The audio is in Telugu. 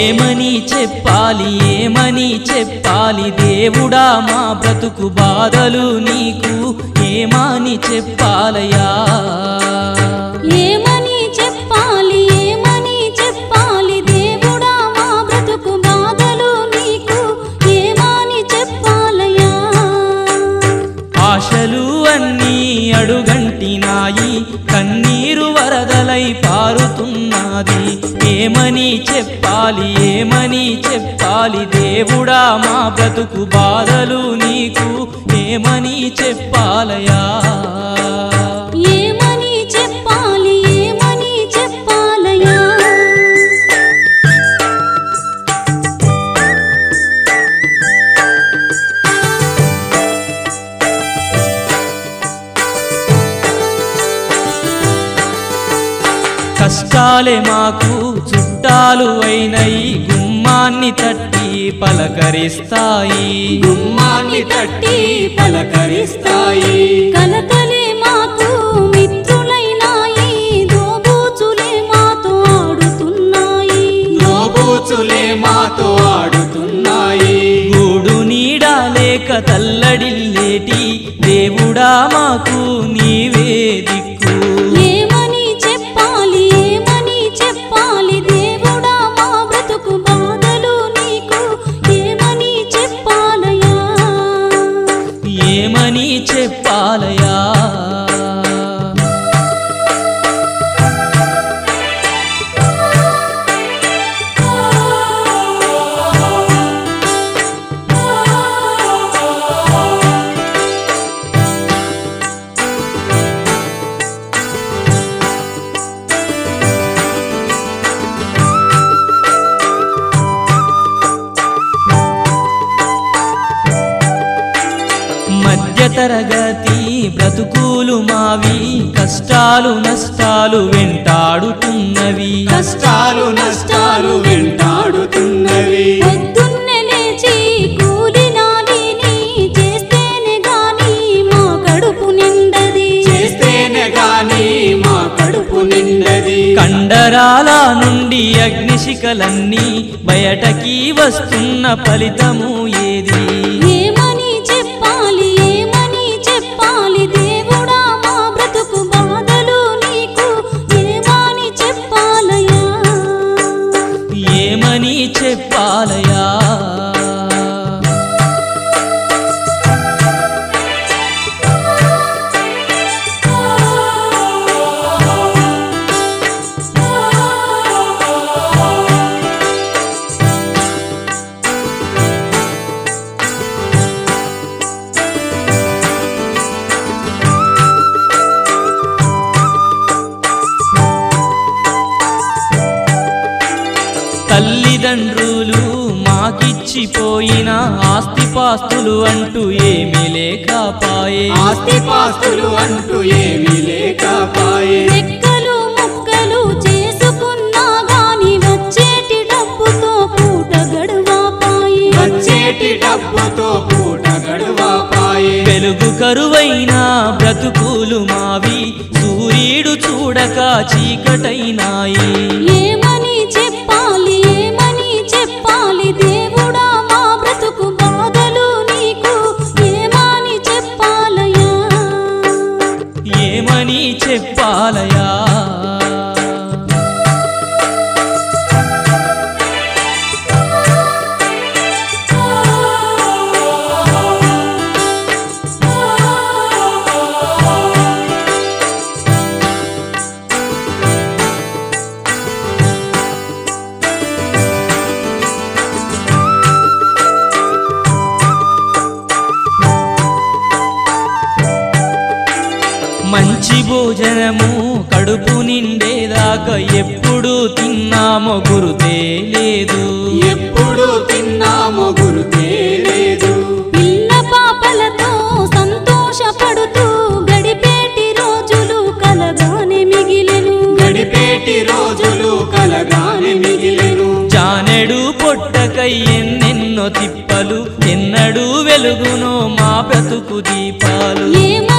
ఏమని చెప్పాలి ఏమని చెప్పాలి దేవుడా మా బ్రతుకు బాధలు నీకు ఏమని చెప్పాలయా ఏమని చెప్పాలి ఏమని చెప్పాలి దేవుడా మా బ్రతుకు బాధలు నీకు ఏమని చెప్పాలయ్యా ఆశలు అన్నీ అడుగంటినాయి కన్నీరు వరదలై పారుతున్నది ఏమని చెప్పాలి ఏమని చెప్పాలి దేవుడా మా బ్రతుకు బాధలు నీకు ఏమని చెప్పాలయా ఏమని చెప్పాలి ఏమని చెప్పాలయ్యా కష్టాలే మాకు చుట్టాలు అయినయి గుమ్మాన్ని తట్టి పలకరిస్తాయి గుమ్మాన్ని తట్టి పలకరిస్తాయి కలతలే మాకు మిత్రులైనాయి దోబూచులే మాతో ఆడుతున్నాయి లోబూచులే మాతో ఆడుతున్నాయి గూడు నీడా లేక తల్లడిల్లేటి దేవుడా మాకు నీవే దిక్కు ఏమని చెప్పాలి ఏమని చెప్పాలి దేవుడా మా బ్రతుకు బాధలు నీకు ఏమని చెప్పాలయ్యా ఏమని చెప్పాలయా మధ్యతరగతి బ్రతుకులు మావి కష్టాలు నష్టాలు వెంటాడుతున్నవి కష్టాలు నష్టాలు వెంటాడుతున్నవి పొద్దున్నే లేచి కూలి నాలిని చేస్తేనే గాని మా కడుపు నిండది చేస్తేనే గాని మా కడుపు నిండది కండరాల నుండి అగ్నిశిఖలన్నీ బయటకి వస్తున్న ఫలితము ఏది ఏమని చెప్పాలి ఏమని చెప్పాలి దేవుడా మా బ్రతుకు బాధలు నీకు ఏమని చెప్పాలయ్యా ఏమని చెప్పాలయా తల్లిదండ్రులు మాకిచ్చిపోయిన ఆస్తిపాస్తులు అంటూ ఏమీ లేకపాయే ఆస్తిపాస్తులు అంటూ ఏమీ లేకపాయే రెక్కలు ముక్కలు చేసుకున్నా గాని వచ్చేటి డబ్బుతో పూట గడువాపాయి వచ్చేటి డబ్బుతో పూట గడువాపాయే వెలుగు కరువైన బ్రతుకులు మావి సూర్యుడు చూడక చీకటైనాయి ఏమని చెప్పాలి ఏమని చెప్పాలి దేవుడా మా బ్రతుకు బాధలు నీకు ఏమని చెప్పాలయ్యా ఏమని చెప్పాలయా మంచి భోజనము కడుపు నిండేదాకా ఎప్పుడు తిన్నామో గురుతే లేదు ఎప్పుడు తిన్నామో గురుతే లేదు పిల్ల పాపలతో సంతోషపడుతూ గడిపేటి రోజులు కలగానే మిగిలెను గడిపేటి రోజులు కలగానే మిగిలెను జానెడు పొట్టకై ఎన్నెన్నో తిప్పలు ఎన్నడూ వెలుగునో మా బ్రతుకు దీపాలు ఏమని